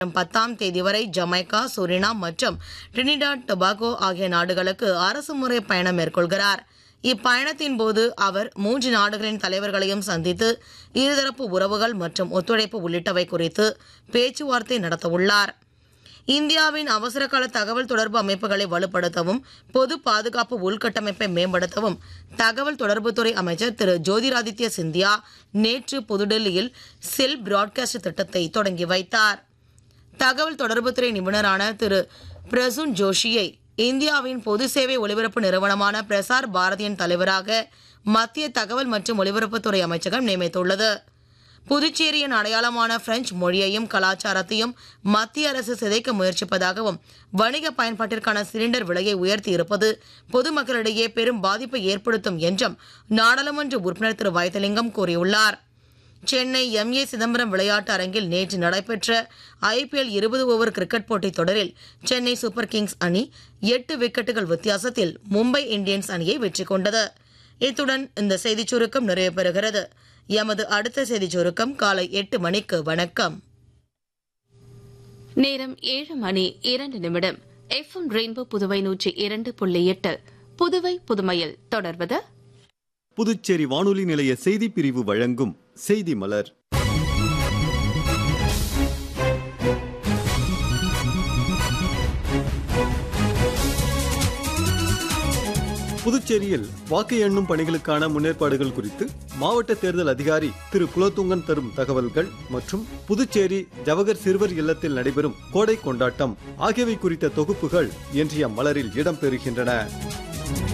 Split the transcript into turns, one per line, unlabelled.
பத்தாம் தேதி வரை ஜமைக்கா சுரினாம் மற்றும் டிரினிடாட் டொபாகோ ஆகிய நாடுகளுக்கு அரசுமுறை பயணம் மேற்கொள்கிறார் இப்பயணத்தின் போது அவர் மூன்று நாடுகளின் தலைவர்களையும் சந்தித்து இருதரப்பு உறவுகள் மற்றும் ஒத்துழைப்பு உள்ளிட்டவை குறித்து பேச்சுவார்த்தை நடத்தவுள்ளார் இந்தியாவின் அவசரகால தகவல் தொடர்பு அமைப்புகளை வலுப்படுத்தவும் பொது பாதுகாப்பு உள்கட்டமைப்பை மேம்படுத்தவும் தகவல் தொடர்புத்துறை அமைச்சர் திரு ஜோதிராதித்ய சிந்தியா நேற்று புதுடெல்லியில் செல் பிராட்காஸ்ட் திட்டத்தை தொடங்கி வைத்தார் தகவல் தொடர்புத்துறை நிபுணரான திரு பிரசூன் ஜோஷியை இந்தியாவின் பொது சேவை ஒலிபரப்பு நிறுவனமான பிரசார் பாரதியின் தலைவராக மத்திய தகவல் மற்றும் ஒலிபரப்புத்துறை அமைச்சகம் நியமித்துள்ளது புதுச்சேரியின் அடையாளமான பிரெஞ்சு மொழியையும் கலாச்சாரத்தையும் மத்திய அரசு சிதைக்க முயற்சிப்பதாகவும் வணிக பயன்பாட்டிற்கான சிலிண்டர் விலையை உயர்த்தி இருப்பது பொதுமக்களிடையே பெரும் பாதிப்பை ஏற்படுத்தும் என்றும் நாடாளுமன்ற உறுப்பினர் திரு வைத்தலிங்கம் கூறியுள்ளார் சென்னை எம்ஏ சிதம்பரம் விளையாட்டு அரங்கில் நேற்று நடைபெற்ற ஐபிஎல் இருபது ஓவர் கிரிக்கெட் போட்டித் தொடரில் சென்னை சூப்பர் கிங்ஸ் அணி எட்டு விக்கெட்டுகள் வித்தியாசத்தில் மும்பை இந்தியன்ஸ் அணியை வெற்றி கொண்டது இத்துடன் இந்த செய்திச் சுருக்கம் நிறைவு பெறுகிறது எமது அடுத்த செய்திச் சுருக்கம் காலை எட்டு மணிக்கு வணக்கம்
நேரம் ஏழு மணி இரண்டு நிமிடம் எஃப்எம் ரெயின்போ புதுவை நூற்றி இரண்டு புள்ளி எட்டு புதுவை புதுமையில் தொடர்வது
புதுச்சேரி வானொலி நிலைய செய்திப் பிரிவு வழங்கும் செய்தி மலர் புதுச்சேரியில் வாக்கு எண்ணும் பணிகளுக்கான முன்னேற்பாடுகள் குறித்து மாவட்ட தேர்தல் அதிகாரி திரு குலோத்துங்கன் தரும் தகவல்கள் மற்றும் புதுச்சேரி ஜவஹர் சிறுவர் இல்லத்தில் நடைபெறும் கோடை கொண்டாட்டம் ஆகியவை குறித்த தொகுப்புகள் இன்றைய மலரில் இடம்பெறுகின்றன